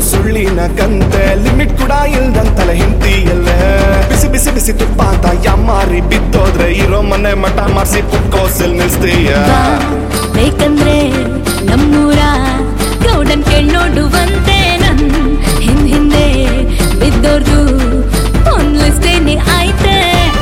ಸುಳ್ಳಿನ ಕಂತೆ ಲಿಮಿಟ್ ಕೂಡ ಇಲ್ದಂತಲ ಹಿಂತಿಯಲ್ಲೇ ಬಿಸಿ ಬಿಸಿ ಬಿಸಿ ತುಪ್ಪ ಅಂತ ಯಮ್ಮಾರಿ ಬಿದ್ದೋದ್ರೆ ಇರೋ ಮನೆ ಮಠ ಮಾರ್ಸಿ ಕುಕ್ಕೋಸಲ್ ನಿಲ್ಸ್ತೀಯ ಬಾ, ಬೇಕಂದ್ರೆ ನಮ್ಮೂರ ಗೌಡನ್ ಕೇಳ್ ನೋಡುವಂತೆ ನನ್ ಹಿಂದ್ ಹಿಂದೆ ಬಿದ್ದೋರ್ದು ಒಂದ್ ಲಿಸ್ಟೇನೆ ಆಯ್ತೆ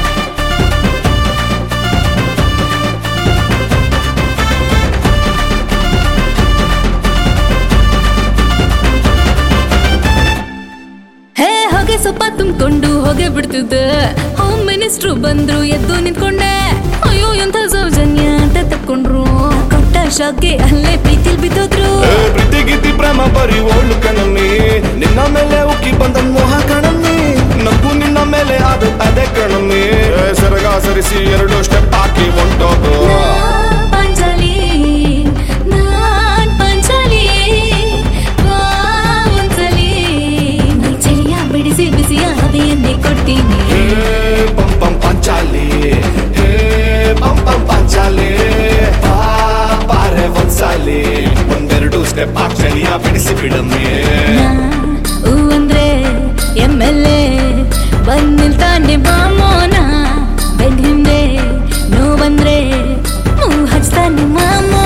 ಹೇ ಹೊಗೆ ಸೊಪ್ಪ ತುಂಬಿಕೊಂಡು ಹೋಗೆ ಬಿಡ್ತಿದ್ದೆ ಹೋಮ್ ಮಿನಿಸ್ಟ್ರು ಬಂದ್ರು ಎದ್ದು ನಿಂತ್ಕೊಂಡೆ ಅಯ್ಯೋ ಎಂಥ ಸೌಜನ್ಯ ಅಂತ ತಕ್ಕೊಂಡ್ರು ಕೊಟ್ಟ ಶಾಕ್ಗೆ ಅಲ್ಲೇ ಪ್ರೀತಿಲ್ ಬಿದ್ದೋದ್ರು ಏ, ಪ್ರೀತಿ ಗೀತಿ ಪ್ರೇಮ ಬರಿ ಓಳು ಕಣಮ್ಮಿ ನಿನ್ನ ಮೇಲೆ ಉಕ್ಕಿ ಬಂದ ಮೋಹ ಕಣಮ್ಮಿ ನಗು ನಿನ್ನ ಮೇಲೆ ಅದು ಅದೇ ಕಣಮ್ಮಿ ಏ, ಸರಗ ಸರಿಸಿ ಎರಡು ಸ್ಟೆಪ್ ಹಾಕಿ ಹೊಂಟೋಗು ನಾನ್ ಪಾಂಚಾಲಿ ನಾನ್ ಪಾಂಚಾಲಿ ಬಾ ಒಂದ್ಸಲಿ ಮೈ ಚಳಿಯ ಬಿಡಿಸಿ ಬಿಸಿಯ ಹವೆಯನ್ನೇ ಕೊಡ್ತೀನಿ ಹೇ ಪಂ ಪಂ ಪಂಚಾಲಿ ಹೇ ಪಂ ಪಂ ಪಂಚಾಲಿ ಬಾ ಬಾರೆ ಒಂದ್ಸಾಲಿ ಒಂದೆರಡು ಸ್ಟೆಪ್ ಹಾಕ್ಸಲಿಯ ಬಿಡಿಸಿ ಬಿಡಮ್ಮಿ ನಾ ಹೂ ಅಂದ್ರೆ ಎಮ್ ಎಲ್ ಎ ಬಂದ್ ನಿಲ್ತಾನೆ ಬಾಮೋನ ಬೆಡ್ ಹಿಂದೆ ನೋವಂದ್ರೆ ಮೂ ಹಚ್ತಾನೆ ಮಾಮೋ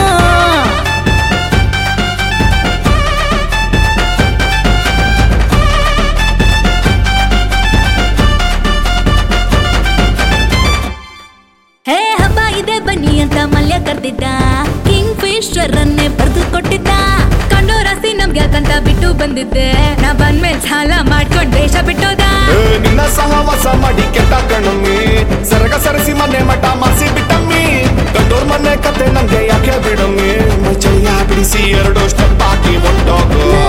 ಹೇ ಹಬ್ಬ ಇದೆ ಬನ್ನಿ ಅಂತ ಮಲ್ಯ ಕರ್ದಿದ್ದ ಕಿಂಗ್ ಫಿಶರ್ ಅನ್ನೇ ಬರ್ದು ಕೊಟ್ಟಿದ್ದ ಕಂಡೋ ರಾಸಿ ನಮ್ಗೆ ಯಾಕಂತ ಬಿಟ್ಟು ಬಂದಿದ್ದೆ ನಾ ಬಂದ್ಮೇಲೆ ಸಾಲ ಮಾಡ್ಕೊಂಡ್ ದೇಶ ಬಿಟ್ಟೋದ ಏ, ನಿನ್ನ ಸಹವಾಸ ಮಾಡಿ ಕೆಟ್ಟ ಕಣಮ್ಮಿ ಸರಗ ಸರಿಸಿ ಮನೆ ಮಠ ಮಾಸಿ ಬಿಟ್ಟಮ್ಮಿ ಗಂಡೋರ್ ಮನೆ ಕತೆ ನಂಗೆ ಯಾಕೆ ಬಿಡಮ್ಮಿ ಮೈ ಚಳಿಯ ಬಿಡಿಸಿ ಎರಡು ಸ್ಟೆಪ್ ಹಾಕಿ ಹೊಂಟೋಗು ನಾ